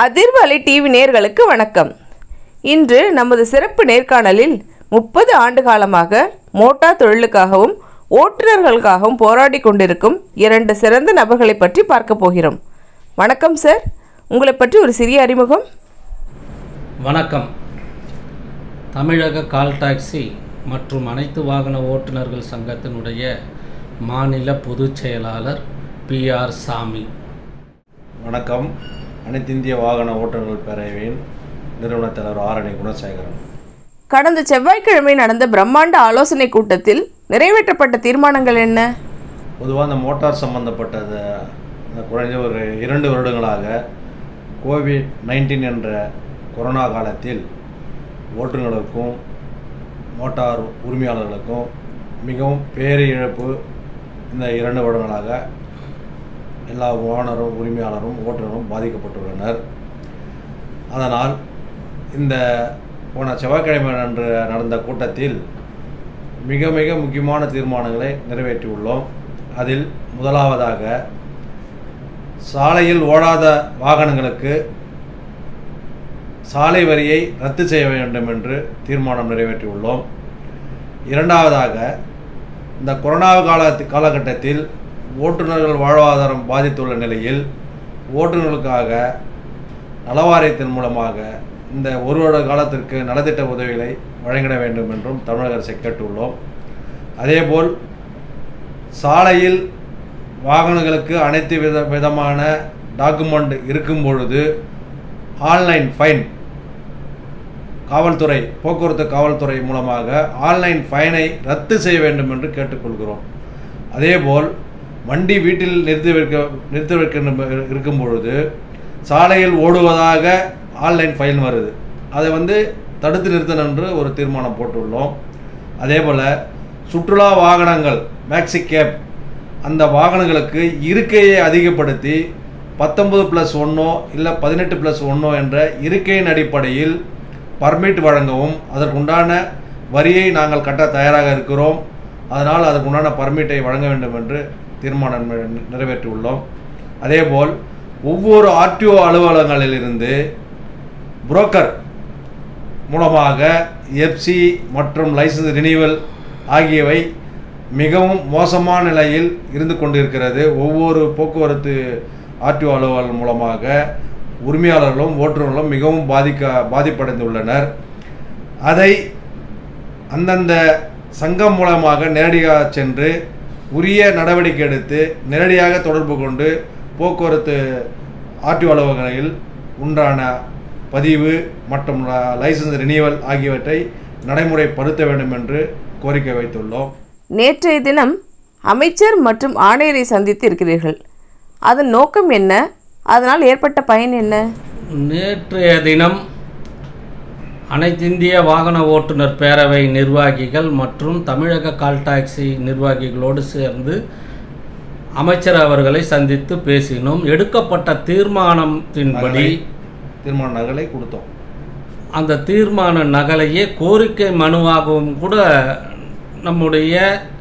அதிர்வலை TV நேர்களுக்கு வணக்கம் இன்று நமது சிறப்பு நேர்காணலில் முப்பது ஆண்டு காலமாக மோட்டார் தொழிலுக்காகவும் ஓட்டுநர்களுக்காகவும் போராடி கொண்டிருக்கும் இரண்டு சிறந்த நபர்களை பற்றி பார்க்க போகிறோம் வணக்கம் சார் உங்களை பற்றி ஒரு சிறிய அறிமுகம் வணக்கம் தமிழக கால் டாக்ஸி மற்றும் அனைத்து வாகன ஓட்டுநர்கள் சங்கத்தினுடைய மாநில பொதுச் செயலாளர் பிஆர் சாமி வணக்கம் அனைத்திந்திய வாகன ஓட்டுநர்கள் பேரவையின் நிறுவனத் தலைவர் ஆரணி குணசேகரன் கடந்த செவ்வாய்க்கிழமை நடந்த பிரம்மாண்ட ஆலோசனை கூட்டத்தில் நிறைவேற்றப்பட்ட தீர்மானங்கள் என்ன பொதுவாக இந்த மோட்டார் சம்பந்தப்பட்டது இந்த குறைஞ்ச ஒரு இரண்டு வருடங்களாக கோவிட் நைன்டீன் என்ற கொரோனா காலத்தில் ஓட்டுநர்களுக்கும் மோட்டார் உரிமையாளர்களுக்கும் மிகவும் பேரிழப்பு இந்த இரண்டு வருடங்களாக எல்லா ஓனரும் உரிமையாளரும் ஓட்டுநரும் பாதிக்கப்பட்டுள்ளனர் அதனால் இந்த போன செவ்வாய்க்கிழமை அன்று நடந்த கூட்டத்தில் மிக மிக முக்கியமான தீர்மானங்களை நிறைவேற்றியுள்ளோம் அதில் முதலாவதாக சாலையில் ஓடாத வாகனங்களுக்கு சாலை வரியை ரத்து செய்ய வேண்டும் என்று தீர்மானம் நிறைவேற்றியுள்ளோம் இரண்டாவதாக இந்த கொரோனா கால காலகட்டத்தில் ஓட்டுநர்கள் வாழ்வாதாரம் பாதித்துள்ள நிலையில் ஓட்டுநர்களுக்காக நலவாரியத்தின் மூலமாக இந்த ஒரு வருட காலத்திற்கு நலத்திட்ட உதவிகளை வழங்கிட வேண்டும் என்றும் தமிழக அரசை கேட்டுள்ளோம் அதேபோல் சாலையில் வாகனங்களுக்கு அனைத்து வித விதமான டாக்குமெண்ட் இருக்கும் பொழுது ஆன்லைன் ஃபைன் காவல்துறை போக்குவரத்து காவல்துறை மூலமாக ஆன்லைன் ஃபைனை ரத்து செய்ய வேண்டும் என்று கேட்டுக்கொள்கிறோம் அதேபோல் வண்டி வீட்டில் நிறுத்தி வைக்க நிறுத்தி வைக்க இருக்கும் பொழுது சாலையில் ஓடுவதாக ஆன்லைன் ஃபைன் வருது அதை வந்து தடுத்து நிறுத்தணும் என்று ஒரு தீர்மானம் போட்டுள்ளோம் அதே போல் சுற்றுலா வாகனங்கள் மேக்ஸி கேப் அந்த வாகனங்களுக்கு இருக்கையை அதிகப்படுத்தி பத்தொம்பது ப்ளஸ் ஒன்றோ இல்லை பதினெட்டு ப்ளஸ் ஒன்றோ என்ற இருக்கையின் அடிப்படையில் பர்மிட் வழங்கவும் அதற்குண்டான வரியை நாங்கள் கட்ட தயாராக இருக்கிறோம் அதனால் அதற்குண்டான பர்மிட்டை வழங்க வேண்டும் என்று தீர்மானம் நி- நிறைவேற்றியுள்ளோம் அதேபோல் ஒவ்வொரு ஆர்டிஓ அலுவலகங்களிலிருந்து புரோக்கர் மூலமாக எஃப்சி மற்றும் லைசன்ஸ் ரினிவல் ஆகியவை மிகவும் மோசமான நிலையில் இருந்து கொண்டிருக்கிறது ஒவ்வொரு போக்குவரத்து ஆர்டிஓ அலுவலர் மூலமாக உரிமையாளர்களும் ஓட்டுநர்களும் மிகவும் பாதிக்க பாதிப்படைந்துள்ளனர் அதை அந்தந்த சங்கம் மூலமாக நேரடியாக சென்று உரிய நடவடிக்கை எடுத்து நேரடியாக தொடர்பு கொண்டு போக்குவரத்து ஆர்டிஓ அலுவலகங்களில் உண்டான பதிவு மற்றும் ல- லைசன்ஸ் ரினிவல் ஆகியவற்றை நடைமுறைப்படுத்த வேண்டும் என்று கோரிக்கை வைத்துள்ளோம் நேற்றைய தினம் அமைச்சர் மற்றும் ஆணையரை சந்தித்து இருக்கிறீர்கள் அதன் நோக்கம் என்ன அதனால் ஏற்பட்ட பயன் என்ன நேற்றைய தினம் அனைத்திந்திய வாகன ஓட்டுநர் பேரவை நிர்வாகிகள் மற்றும் தமிழக கால் டாக்ஸி நிர்வாகிகளோடு சேர்ந்து அமைச்சர் அவர்களை சந்தித்து பேசினோம் எடுக்கப்பட்ட தீர்மானத்தின்படி தீர்மான நகலை கொடுத்தோம் அந்த தீர்மான நகலையே கோரிக்கை மனுவாகவும் கூட நம்முடைய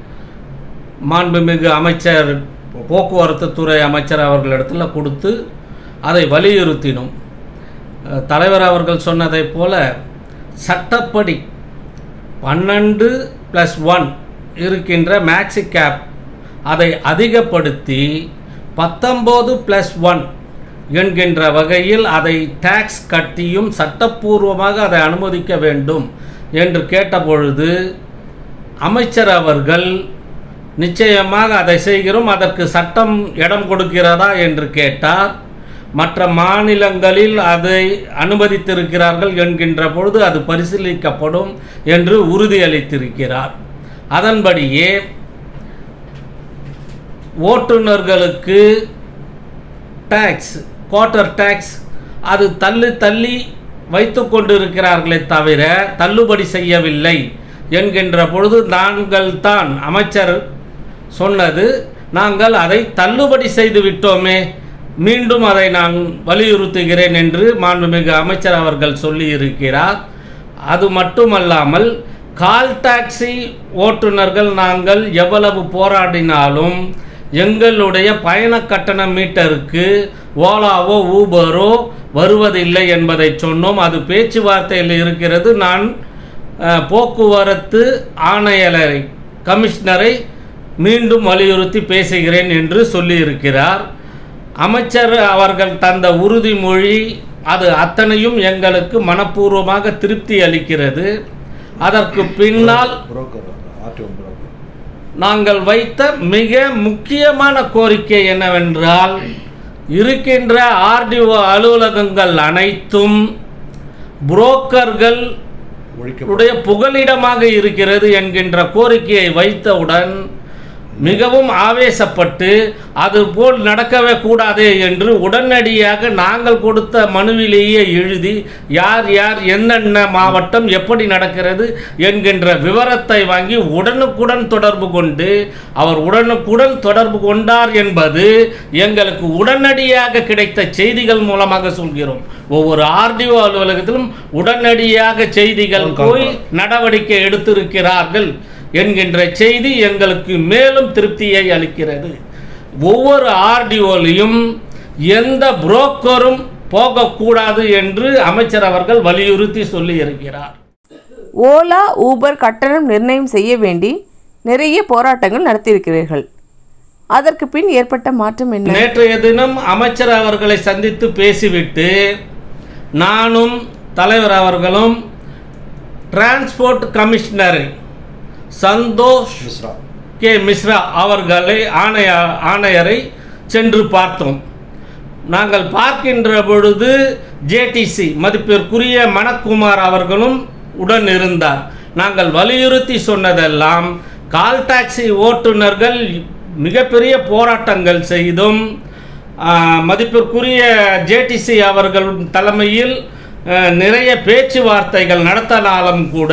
மாண்புமிகு அமைச்சர் போக்குவரத்து துறை அமைச்சர் அவர்களிடத்துல கொடுத்து அதை வலியுறுத்தினோம் அஹ், தலைவர் அவர்கள் சொன்னதைப் போல சட்டப்படி பன்னெண்டு ப்ளஸ் ஒன் இருக்கின்ற மேக்ஸி கேப் அதை அதிகப்படுத்தி பத்தொம்போது ப்ளஸ் ஒன் என்கின்ற வகையில் அதை டாக்ஸ் கட்டியும் சட்டப்பூர்வமாக அதை அனுமதிக்க வேண்டும் என்று கேட்டபொழுது அமைச்சர் அவர்கள் நிச்சயமாக அதை செய்கிறோம் அதற்கு சட்டம் இடம் கொடுக்கிறதா என்று கேட்டார் மற்ற மாநிலங்களில் அதை அனுமதித்திருக்கிறார்கள் என்கின்ற பொழுது அது பரிசீலிக்கப்படும் என்று உறுதியளித்திருக்கிறார் அதன்படியே ஓட்டுநர்களுக்கு டேக்ஸ் குவார்ட்டர் டேக்ஸ் அது தள்ளி தள்ளி வைத்து கொண்டிருக்கிறார்களே தவிர தள்ளுபடி செய்யவில்லை என்கின்ற பொழுது நாங்கள் தான் அமைச்சர் சொன்னது நாங்கள் அதை தள்ளுபடி செய்து விட்டோமே மீண்டும் அதை நான் வலியுறுத்துகிறேன் என்று மாண்புமிகு அமைச்சர் அவர்கள் சொல்லியிருக்கிறார் அது மட்டுமல்லாமல் கால் டாக்ஸி ஓட்டுநர்கள் நாங்கள் எவ்வளவு போராடினாலும் எங்களுடைய பயண கட்டண மீட்டருக்கு ஓலாவோ ஊபரோ வருவதில்லை என்பதை சொன்னோம் அது பேச்சுவார்த்தையில் இருக்கிறது நான் அஹ், போக்குவரத்து ஆணையாளரை கமிஷனரை மீண்டும் வலியுறுத்தி பேசுகிறேன் என்று சொல்லியிருக்கிறார் அமைச்சர் அவர்கள் தந்த உறுதிமொழி அது அத்தனையும் எங்களுக்கு மனப்பூர்வமாக திருப்தி அளிக்கிறது அதற்கு பின்னால் புரோக்கர் ஆர்டிஓ புரோக்கர் நாங்கள் வைத்த மிக முக்கியமான கோரிக்கை என்னவென்றால் இருக்கின்ற ஆர்டிஓ அலுவலகங்கள் அனைத்தும் புரோக்கர்கள் ஒழிக்க உடைய புகலிடமாக இருக்கிறது என்கின்ற கோரிக்கையை வைத்தவுடன் மிகவும் ஆவேசப்பட்டு அதுபோல் நடக்கவே கூடாது என்று உடனடியாக நாங்கள் கொடுத்த மனுவிலேயே எழுதி யார் யார் என்னென்ன மாவட்டம் எப்படி நடக்கிறது என்கின்ற விவரத்தை வாங்கி உடனுக்குடன் தொடர்பு கொண்டு அவர் உடனுக்குடன் தொடர்பு கொண்டார் என்பது எங்களுக்கு உடனடியாக கிடைத்த செய்திகள் மூலமாக சொல்கிறோம் ஒவ்வொரு ஆர்டிஓ அலுவலகத்திலும் உடனடியாக செய்திகள் Phone call போய் நடவடிக்கை எடுத்திருக்கிறார்கள் என்கின்ற செய்தி எங்களுக்கு மேலும் திருப்தியை அளிக்கிறது ஒவ்வொரு ஆர்டிஓலையும் எந்த புரோக்கரும் போகக்கூடாது என்று அமைச்சர் அவர்கள் வலியுறுத்தி சொல்லி இருக்கிறார் ஓலா ஊபர் கட்டணம் நிர்ணயம் செய்ய வேண்டி நிறைய போராட்டங்கள் நடத்தியிருக்கிறீர்கள் அதற்கு பின் ஏற்பட்ட மாற்றம் என்ன நேற்றைய தினம் அமைச்சர் அவர்களை சந்தித்து பேசிவிட்டு நானும் தலைவர் அவர்களும் transport commissioner Santosh Mishra K Mishra அவர்களை ஆணைய ஆணையரை சென்று பார்த்தோம் நாங்கள் பார்க்கின்ற பொழுது ஜேடிசி மதிப்பிற்குரிய மணக்குமார் அவர்களும் உடன் இருந்தார் நாங்கள் வலியுறுத்தி சொன்னதெல்லாம் கால் டாக்ஸி ஓட்டுநர்கள் மிகப்பெரிய போராட்டங்கள் செய்தும் ஆ, மதிப்பிற்குரிய ஜேடிசி அவர்கள் தலைமையில் ஆ, நிறைய பேச்சுவார்த்தைகள் நடத்தினாலும் கூட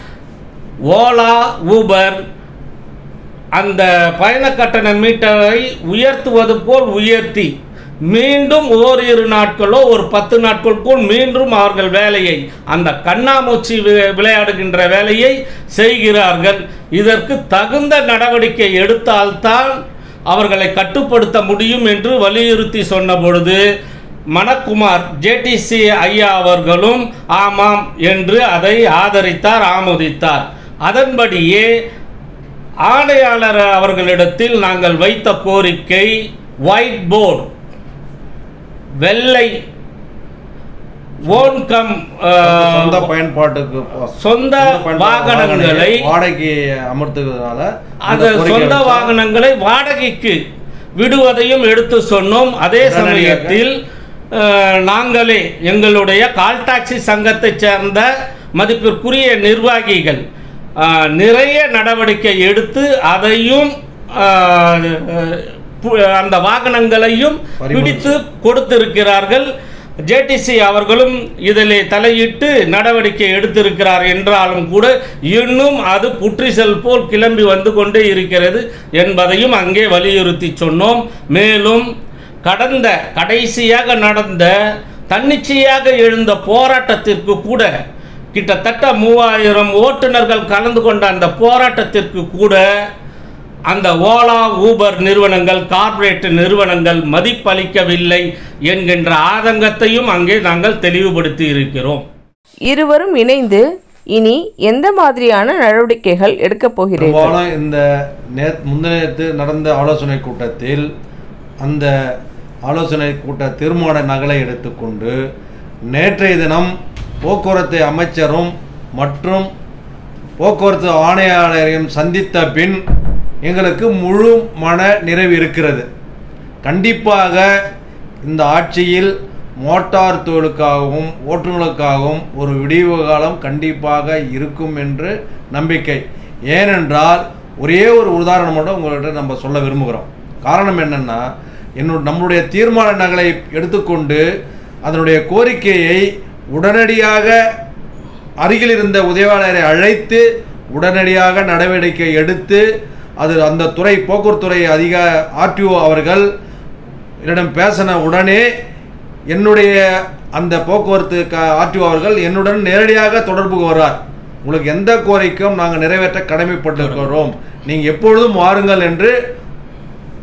ஓலா ஊபர் அந்த பயண கட்டண மீட்டரை உயர்த்துவது போல் உயர்த்தி மீண்டும் ஓரிரு நாட்களோ ஒரு பத்து நாட்களுக்குள் மீண்டும் அவர்கள் வேலையை அந்த கண்ணாமூச்சி வி- விளையாடுகின்ற வேலையை செய்கிறார்கள் இதற்கு தகுந்த நடவடிக்கை எடுத்தால்தான் அவர்களை கட்டுப்படுத்த முடியும் என்று வலியுறுத்தி சொன்ன பொழுது மணக்குமார் ஜேடிசி ஐயா அவர்களும் ஆமாம் என்று அதை ஆதரித்தார் ஆமோதித்தார் அதன்படியே ஆணையாளர் அவர்களிடத்தில் நாங்கள் வைத்த கோரிக்கை ஒயிட் போர்டு வெள்ளை ஓன் கம் சொந்த பயன்பாட்டுக்கு போ- சொந்த பயன்பாட்டு வாகனங்களை வாடகைக்கு அமர்த்துவதனால அந்த அது கோரிக்கை சொந்த வச்சா- வாகனங்களை வாடகைக்கு விடுவதையும் எடுத்து சொன்னோம் அதே உடனடியாக. சமயத்தில் அஹ், நாங்களே எங்களுடைய கால் டாக்ஸி சங்கத்தைச் சேர்ந்த மதிப்பிற்குரிய நிர்வாகிகள் அஹ், நிறைய நடவடிக்கை எடுத்து அதையும் அஹ், அஹ், பு- அந்த வாகனங்களையும் பறிமுதல் பிடித்து கொடுத்திருக்கிறார்கள் ஜேடிசி அவர்களும் இதிலே தலையிட்டு நடவடிக்கை எடுத்திருக்கிறார் என்றாலும் கூட இன்னும் அது புற்றிசல் போல் கிளம்பி வந்து கொண்டே இருக்கிறது என்பதையும் அங்கே வலியுறுத்தி சொன்னோம் மேலும் கடந்த கடைசியாக நடந்த தன்னிச்சையாக எழுந்த போராட்டத்திற்கு கூட கிட்டத்தட்ட மூவாயிரம் ஓட்டுநர்கள் கலந்து கொண்ட அந்த போராட்டத்திற்கு கூட அந்த ஓலா ஊபர் நிறுவனங்கள் கார்ப்பரேட் நிறுவனங்கள் மதிப்பளிக்கவில்லை என்கின்ற ஆதங்கத்தையும் அங்கே நாங்கள் தெளிவுபடுத்தி இருக்கிறோம் இருவரும் இணைந்து இனி எந்த மாதிரியான நடவடிக்கைகள் எடுக்கப் போகிறீர்கள் பெரும்பாலும் இந்த நே முந்தினத்து நடந்த ஆலோசனை கூட்டத்தில் அந்த ஆலோசனை கூட்ட தீர்மான நகலை எடுத்துக்கொண்டு நேற்றைய தினம் போக்குவரத்து அமைச்சரும் மற்றும் போக்குவரத்து ஆணையாளரையும் சந்தித்த பின் எங்களுக்கு முழு மன நிறைவு இருக்கிறது கண்டிப்பாக இந்த ஆட்சியில் மோட்டார் தொழிலுக்காகவும் ஓட்டுநர்களுக்காகவும் ஒரு விடிவு காலம் கண்டிப்பாக இருக்கும் என்று நம்பிக்கை ஏனென்றால் ஒரே ஒரு உதாரணம் மட்டும் உங்கள்கிட்ட நம்ம சொல்ல விரும்புகிறோம் காரணம் என்னன்னா என்னோட நம்முடைய தீர்மான நகலை எடுத்துக்கொண்டு அதனுடைய கோரிக்கையை உடனடியாக அருகில் இருந்த உதவியாளரை அழைத்து உடனடியாக நடவடிக்கை எடுத்து அது அந்த துறை போக்குவரத்துறை அதிக ஆர்டிஓ அவர்கள் என்னிடம் பேசின உடனே என்னுடைய அந்த போக்குவரத்து க ஆர்டிஓ அவர்கள் என்னுடன் நேரடியாக தொடர்புக்கு வருவார் உங்களுக்கு எந்த கோரிக்கையும் நாங்கள் நிறைவேற்ற கடமைப்பட்டிருக்கிறோம் நீங்கள் எப்பொழுதும் வாருங்கள் என்று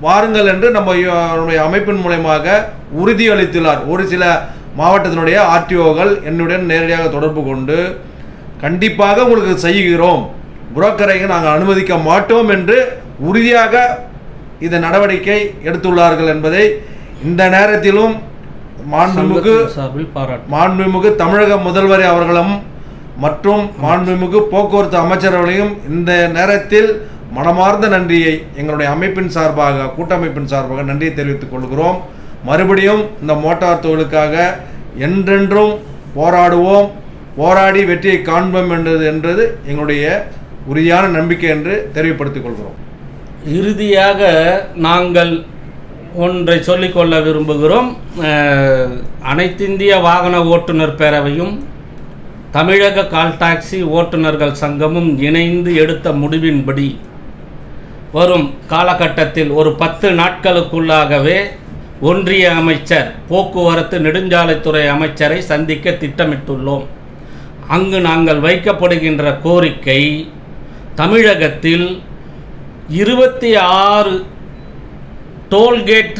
வாருங்கள் என்று நம்ம யோ- நம்முடைய அமைப்பின் மூலயமாக உறுதியளித்துள்ளார் ஒரு சில மாவட்டத்தினுடைய ஆர்டிஓகள் என்னுடன் நேரடியாக தொடர்பு கொண்டு கண்டிப்பாக உங்களுக்கு செய்கிறோம் புரோக்கரை நாங்கள் அனுமதிக்க மாட்டோம் என்று உறுதியாக இந்த நடவடிக்கை எடுத்துள்ளார்கள் என்பதை இந்த நேரத்திலும் மாண்புமிகு சங்கத்தின் சார்பில் பாராட்டு மாண்புமிகு தமிழக முதல்வர் அவர்களும் மற்றும் மாண்புமிகு போக்குவரத்து அமைச்சர்களையும் இந்த நேரத்தில் மனமார்ந்த நன்றியை எங்களுடைய அமைப்பின் சார்பாக கூட்டமைப்பின் சார்பாக நன்றியை தெரிவித்துக் கொள்கிறோம் மறுபடியும் இந்த மோட்டார் தொழிலுக்காக என்றென்றும் போராடுவோம் போராடி வெற்றியை காண்போம் என்றது என்றது எங்களுடைய உறுதியான நம்பிக்கை என்று தெரிவிப்படுத்திக் கொள்கிறோம் இறுதியாக நாங்கள் ஒன்றை சொல்லிக்கொள்ள விரும்புகிறோம் அஹ், அனைத்திந்திய வாகன ஓட்டுநர் பேரவையும் தமிழக கால் டாக்ஸி ஓட்டுநர்கள் சங்கமும் இணைந்து எடுத்த முடிவின்படி வரும் காலகட்டத்தில் ஒரு பத்து நாட்களுக்குள்ளாகவே ஒன்றிய அமைச்சர் போக்குவரத்து நெடுஞ்சாலைத்துறை அமைச்சரை சந்திக்க திட்டமிட்டுள்ளோம் அங்கு நாங்கள் வைக்கப்படுகின்ற கோரிக்கை தமிழகத்தில் இருபத்தி ஆறு டோல்கேட்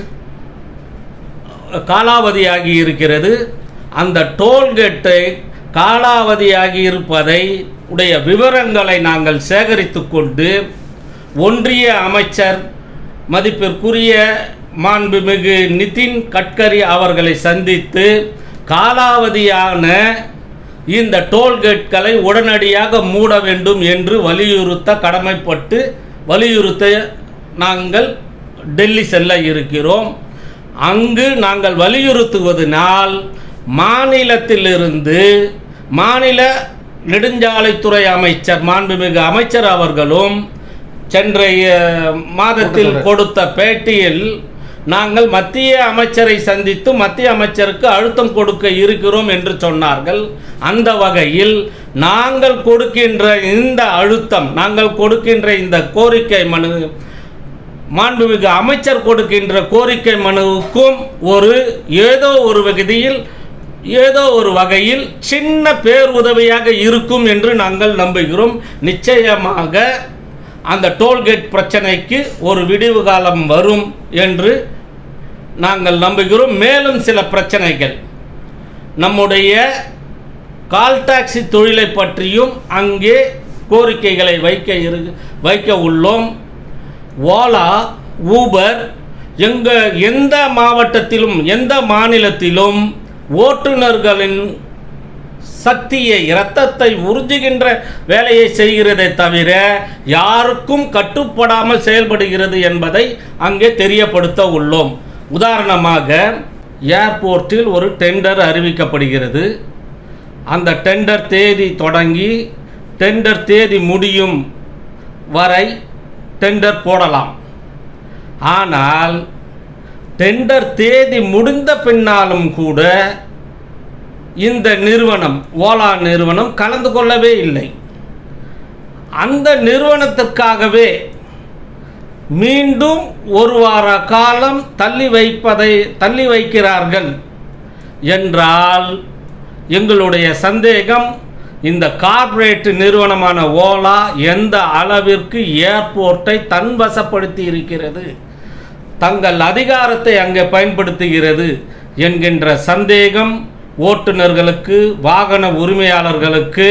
காலாவதியாகி இருக்கிறது அந்த டோல்கேட்டை காலாவதியாகி இருப்பதை உடைய விவரங்களை நாங்கள் சேகரித்து கொண்டு ஒன்றிய அமைச்சர் மதிப்பிற்குரிய மாண்புமிகு நிதின் கட்கரி அவர்களை சந்தித்து காலாவதியான இந்த டோல்கேட்களை உடனடியாக மூட வேண்டும் என்று வலியுறுத்த கடமைப்பட்டு வலியுறுத்த நாங்கள் டெல்லி செல்ல இருக்கிறோம் அங்கு நாங்கள் வலியுறுத்துவதனால் மாநிலத்திலிருந்து மாநில நெடுஞ்சாலைத்துறை அமைச்சர் மாண்புமிகு அமைச்சர் அவர்களும் சென்ற அஹ், மாதத்தில் கொடுத்த பேட்டியில் நாங்கள் மத்திய அமைச்சரை சந்தித்து மத்திய அமைச்சருக்கு அழுத்தம் கொடுக்க இருக்கிறோம் என்று சொன்னார்கள் அந்த வகையில் நாங்கள் கொடுக்கின்ற இந்த அழுத்தம் நாங்கள் கொடுக்கின்ற இந்த கோரிக்கை மனு மாண்புமிகு அமைச்சர் கொடுக்கின்ற கோரிக்கை மனுவுக்கும் ஒரு ஏதோ ஒரு வகையில் ஏதோ ஒரு வகையில் சின்ன பேருதவியாக இருக்கும் என்று நாங்கள் நம்புகிறோம் நிச்சயமாக அந்த டோல்கேட் பிரச்சனைக்கு ஒரு விடிவு காலம் வரும் என்று நாங்கள் நம்புகிறோம் மேலும் சில பிரச்சனைகள் நம்முடைய கால் டாக்ஸி தொழிலை பற்றியும் அங்கே கோரிக்கைகளை வைக்க இரு வைக்க உள்ளோம் ஓலா ஊபர் எங்க எந்த மாவட்டத்திலும் எந்த மாநிலத்திலும் ஓட்டுநர்களின் சக்தியை இரத்தத்தை உறிஞ்சுகின்ற வேலையை செய்கிறதே தவிர யாருக்கும் கட்டுப்படாமல் செயல்படுகிறது என்பதை அங்கே தெரியப்படுத்த உள்ளோம் உதாரணமாக ஏர்போர்ட்டில் ஒரு டெண்டர் அறிவிக்கப்படுகிறது அந்த டெண்டர் தேதி தொடங்கி டெண்டர் தேதி முடியும் வரை டெண்டர் போடலாம் ஆனால் டெண்டர் தேதி முடிந்த பின்னாலும் கூட இந்த நிறுவனம் ஓலா நிறுவனம் கலந்து கொள்ளவே இல்லை அந்த நிறுவனத்திற்காகவே மீண்டும் ஒரு வார காலம் தள்ளி வைப்பதை தள்ளி வைக்கிறார்கள் என்றால் எங்களுடைய சந்தேகம் இந்த கார்ப்பரேட் நிறுவனமான ஓலா எந்த அளவிற்கு ஏர்போர்ட்டை தன்வசப்படுத்தி இருக்கிறது தங்கள் அதிகாரத்தை அங்கே பயன்படுத்துகிறது என்கின்ற சந்தேகம் ஓட்டுநர்களுக்கு வாகன உரிமையாளர்களுக்கு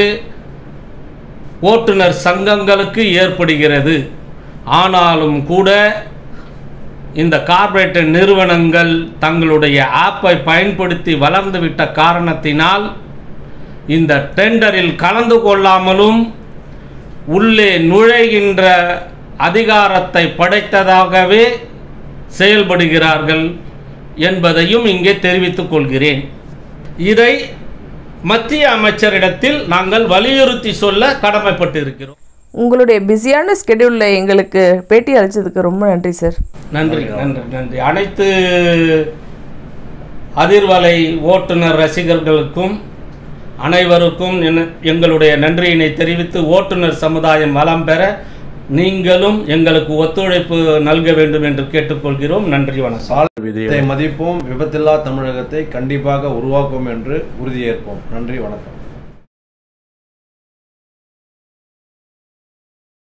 ஓட்டுநர் சங்கங்களுக்கு ஏற்படுகிறது ஆனாலும் கூட இந்த கார்ப்பரேட் நிறுவனங்கள் தங்களுடைய ஆப்பை பயன்படுத்தி வளர்ந்துவிட்ட காரணத்தினால் இந்த டெண்டரில் கலந்து கொள்ளாமலும் உள்ளே நுழைகின்ற அதிகாரத்தை படைத்ததாகவே செயல்படுகிறார்கள் என்பதையும் இங்கே தெரிவித்துக் கொள்கிறேன் இதை மத்திய அமைச்சரிடத்தில் நாங்கள் வலியுறுத்தி சொல்ல கடமைப்பட்டிருக்கிறோம் உங்களுடைய பிஸியான ஸ்கெடியூலில் எங்களுக்கு பேட்டி அளித்ததுக்கு ரொம்ப நன்றி சார் நன்றி நன்றி நன்றி அனைத்து அதிர்வலை ஓட்டுநர் ரசிகர்களுக்கும் அனைவருக்கும் என- எங்களுடைய நன்றியினை தெரிவித்து ஓட்டுநர் சமுதாயம் வளம் பெற நீங்களும் எங்களுக்கு ஒத்துழைப்பு நல்க வேண்டும் என்று கேட்டுக்கொள்கிறோம் நன்றி வணக்கம் சாலை மதிப்போம் விபத்தில்லா தமிழகத்தை கண்டிப்பாக உருவாக்குவோம் என்று உறுதியேற்போம் நன்றி வணக்கம்